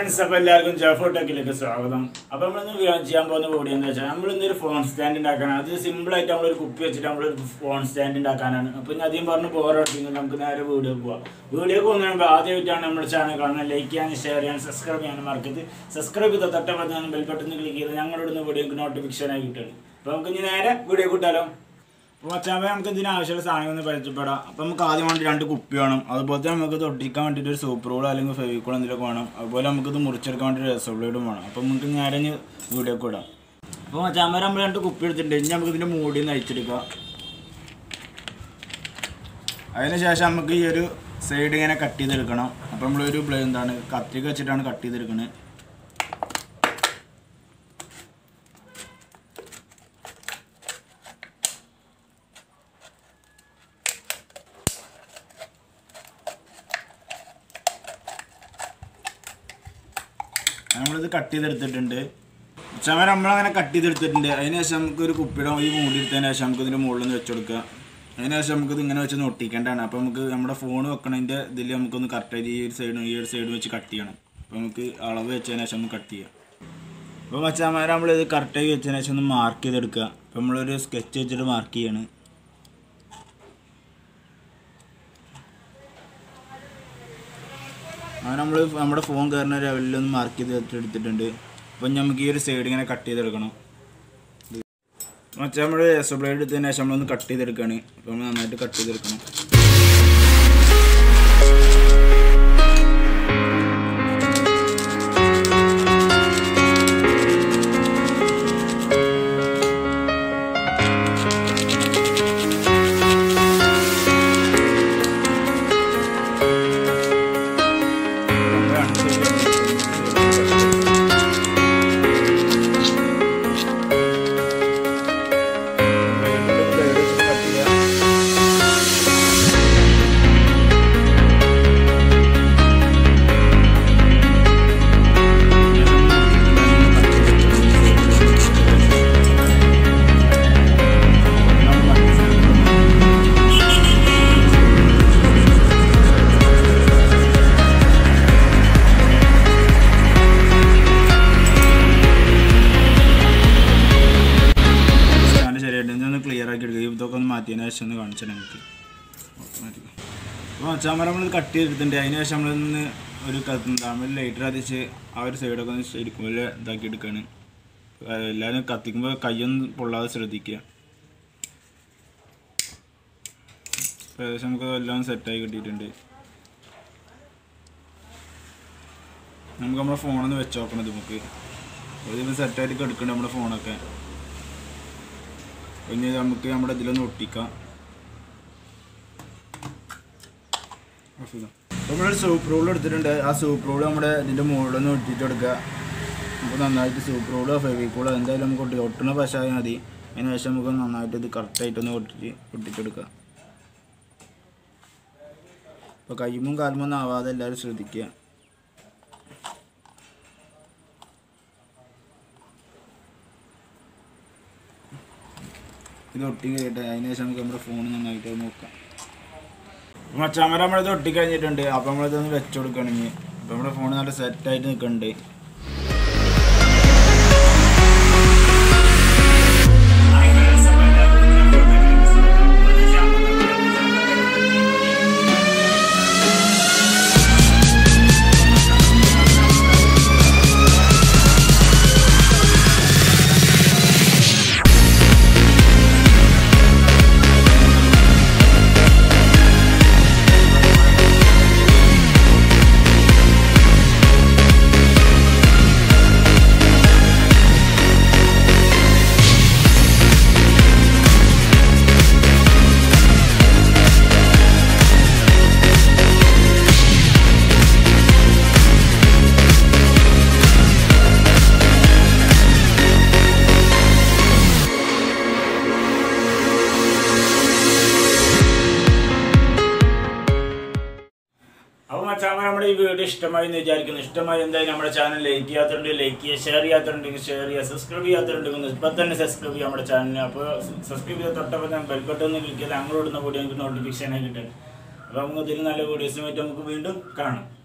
friends അപ്പോൾ എല്ലാവർക്കും ജോഫോ ടെക്കിലേക്ക് സ്വാഗതം അപ്പോൾ നമ്മളിന്ന് വി- ചെയ്യാൻ പോകുന്ന വീഡിയോ എന്താ വെച്ചാൽ നമ്മൾ ഇന്നൊരു ഫോൺ സ്റ്റാൻഡ് ഉണ്ടാക്കാനാണ് അത് സിമ്പിൾ ആയിട്ട് നമ്മളൊരു കുപ്പി വെച്ചിട്ട് നമ്മളൊരു ഫോൺ സ്റ്റാൻഡ് ഉണ്ടാക്കാനാണ് അപ്പോൾ ഞാൻ അധികം പറഞ്ഞ് ബോറടിക്കുന്നത് നമുക്ക് നേരെ വീഡിയോ പോവാം വീഡിയോ പോകുന്നതിന് മുമ്പ് ആദ്യമായിട്ടാണ് നമ്മുടെ ചാനൽ കാണുന്നത് ലൈക്ക് ചെയ്യാനും ഷെയർ ചെയ്യാനും സബ്സ്ക്രൈബ് ചെയ്യാനും മറക്കരുത് സബ്സ്ക്രൈബ് ചെയ്ത തൊട്ടപ്പുറത്ത് ബെൽ ബട്ടൺ ക്ലിക്ക് ചെയ്ത് ഞങ്ങളുടെ ഇടുന്ന വീഡിയോക്ക് നോട്ടിഫിക്കേഷൻ ആയി കിട്ടുന്നത് അപ്പോൾ നമുക്ക് ഇനി നേരെ വീഡിയോ കൂട്ടാലോ അപ്പോൾ മച്ചാമ്പ നമുക്ക് ഇതിന് ആവശ്യമുള്ള സാധനങ്ങൾ ഒന്ന് പരിചയപ്പെടാം അപ്പോൾ നമുക്ക് ആദ്യം വേണ്ടി രണ്ട് കുപ്പി വേണം അതുപോലെ തന്നെ നമുക്ക് ഇത് ഒട്ടിക്കാൻ വേണ്ടിയിട്ട് ഒരു സൂപ്പർ റോൾ അല്ലെങ്കിൽ ഫെവിക്കോൾ എന്തെങ്കിലുമൊക്കെ വേണം അതുപോലെ നമുക്ക് ഇത് മുറിച്ചെടുക്കാൻ വേണ്ടി ഒരു രസോബ്ലേഡും വേണം അപ്പോൾ നമുക്ക് നേരെ ഇനി വീഡിയോ ഒക്കെ ഇടാം അപ്പോൾ മച്ചാമ്പ നമ്മൾ രണ്ട് കുപ്പി എടുത്തിട്ടുണ്ട് ഇനി നമുക്ക് ഇതിൻ്റെ മൂടി ഒന്ന് അയച്ചെടുക്കാം അതിനുശേഷം നമുക്ക് ഈ ഒരു സൈഡ് ഇങ്ങനെ കട്ട് ചെയ്തെടുക്കണം അപ്പോൾ നമ്മളൊരു ബ്ലേ എന്താണ് കത്തിരിക്ക വെച്ചിട്ടാണ് കട്ട് ചെയ്തെടുക്കുന്നത് നമ്മളിത് കട്ട് ചെയ്തെടുത്തിട്ടുണ്ട് ചമര നമ്മളങ്ങനെ കട്ട് ചെയ്തെടുത്തിട്ടുണ്ട് അതിന് ശേഷം നമുക്ക് ഒരു കുപ്പിയുടെ ഈ മൂടി എടുത്തതിന് ശേഷം നമുക്ക് ഇതിൻ്റെ മുകളിൽ നിന്ന് വെച്ച് കൊടുക്കുക അതിന് ശേഷം നമുക്ക് ഇത് ഇങ്ങനെ വെച്ച് ഒട്ടിക്കേണ്ടതാണ് അപ്പോൾ നമുക്ക് നമ്മുടെ ഫോൺ വെക്കണതിൻ്റെ ഇതിൽ നമുക്കൊന്ന് കറക്റ്റായിട്ട് ഈ ഒരു സൈഡും ഈ ഒരു സൈഡും വെച്ച് കട്ട് ചെയ്യണം അപ്പോൾ നമുക്ക് അളവ് വെച്ചതിന് ശേഷം നമുക്ക് കട്ട് ചെയ്യാം അപ്പോൾ മച്ചാമാരെ നമ്മളിത് കറക്റ്റായി വെച്ചതിന് ശേഷം ഒന്ന് മാർക്ക് ചെയ്തെടുക്കുക അപ്പോൾ നമ്മളൊരു സ്കെച്ച് വെച്ചിട്ട് മാർക്ക് ചെയ്യാണ് അങ്ങനെ നമ്മൾ നമ്മുടെ ഫോൺ കയറുന്ന ലെവലിലൊന്ന് മാർക്ക് ചെയ്ത് വെച്ച് എടുത്തിട്ടുണ്ട് അപ്പം നമുക്ക് ഈ ഒരു സൈഡ് ഇങ്ങനെ കട്ട് ചെയ്തെടുക്കണം മറ്റേ നമ്മൾ എസ് ബ്ലേഡ് എടുത്തതിന് ശേഷം നമ്മളൊന്ന് കട്ട് ചെയ്തെടുക്കുകയാണ് അപ്പം നമ്മൾ നന്നായിട്ട് കട്ട് ചെയ്തെടുക്കണം സ്റ്റാൻഡ് ശരിയായിട്ട് ഇതൊന്ന് ക്ലിയർ ആക്കി എടുക്കുക ഇതൊക്കെ ഒന്ന് മാറ്റിയതിന് ശേഷം ഒന്ന് കാണിച്ചാൽ നമുക്ക് അപ്പോൾ അച്ചാമര നമ്മൾ കട്ട് ചെയ്തിട്ടുണ്ട് അതിന് ശേഷം നമ്മളൊന്ന് ഒരു നമ്മൾ ലൈറ്റർ അതിച്ച് ആ ഒരു സൈഡൊക്കെ ഒന്ന് ശരിക്കും പോലെ ഇതാക്കി എടുക്കുകയാണ് എല്ലാവരും കത്തിക്കുമ്പോൾ കയ്യൊന്നും പൊള്ളാതെ ശ്രദ്ധിക്കുക അപ്പോൾ ഏകദേശം നമുക്ക് എല്ലാം സെറ്റായി കിട്ടിയിട്ടുണ്ട് നമുക്ക് നമ്മുടെ ഫോണൊന്ന് വെച്ച് നോക്കണം ഇത് നമുക്ക് ഇതിപ്പോൾ സെറ്റായിട്ട് എടുക്കുന്നുണ്ട് നമ്മുടെ ഫോണൊക്കെ ഇനി നമുക്ക് നമ്മുടെ ഇതിലൊന്ന് ഒട്ടിക്കാം നമ്മളൊരു സൂപ്പ് റോൾ എടുത്തിട്ടുണ്ട് ആ സൂപ്പ് റോൾ നമ്മുടെ ഇതിൻ്റെ മുകളിലൊന്ന് ഒട്ടിയിട്ട് കൊടുക്കുക നമുക്ക് നന്നായിട്ട് സൂപ്പ് റോളോ ഫെവിക്കോളോ എന്തായാലും നമുക്ക് ഒട്ടി ഒട്ടണ പശായാൽ മതി അതിന് ശേഷം നമുക്ക് നന്നായിട്ട് ഇത് കറക്റ്റായിട്ടൊന്ന് ഒട്ടിച്ച് ഒട്ടിച്ചെടുക്കുക അപ്പോൾ കയ്യുമ്പും കാലുമൊന്നും ആവാതെ എല്ലാവരും ശ്രദ്ധിക്കുക ഇത് ഒട്ടി കഴിയട്ടെ അതിന് ശേഷം നമുക്ക് നമ്മുടെ ഫോൺ നന്നായിട്ട് നോക്കാം മച്ചാമര നമ്മളിത് ഒട്ടി കഴിഞ്ഞിട്ടുണ്ട് അപ്പോൾ നമ്മളിതൊന്ന് വെച്ച് കൊടുക്കണമെങ്കിൽ അപ്പോൾ നമ്മുടെ ഫോൺ നല്ല സെറ്റായിട്ട് നിൽക്കുന്നുണ്ട് അപ്പോൾ മച്ചാമ നമ്മുടെ ഈ വീഡിയോ ഇഷ്ടമായി എന്ന് വിചാരിക്കുന്നു ഇഷ്ടമായി എന്തായാലും നമ്മുടെ ചാനൽ ലൈക്ക് ചെയ്യാത്തതുണ്ട് ലൈക്ക് ചെയ്യുക ഷെയർ ചെയ്യാത്തതുണ്ടെങ്കിൽ ഷെയർ ചെയ്യുക സബ്സ്ക്രൈബ് ചെയ്യാത്തതുണ്ടെങ്കിൽ ഇപ്പം തന്നെ സബ്സ്ക്രൈബ് ചെയ്യാം നമ്മുടെ ചാനലിന് അപ്പോൾ സബ്സ്ക്രൈബ് ചെയ്ത തൊട്ടപ്പോൾ ഞാൻ ബെൽബട്ടൺ ഒന്ന് ക്ലിക്ക് ചെയ്ത് അങ്ങോട്ട് ഇടുന്ന വീഡിയോ നമുക്ക് നോട്ടിഫിക്കേഷൻ ആയി കിട്ടും അപ്പോൾ നമുക്ക് ഇതിൽ നല്ല വീഡിയോസുമായിട്ട് നമുക്ക് വീണ്ടും കാണാം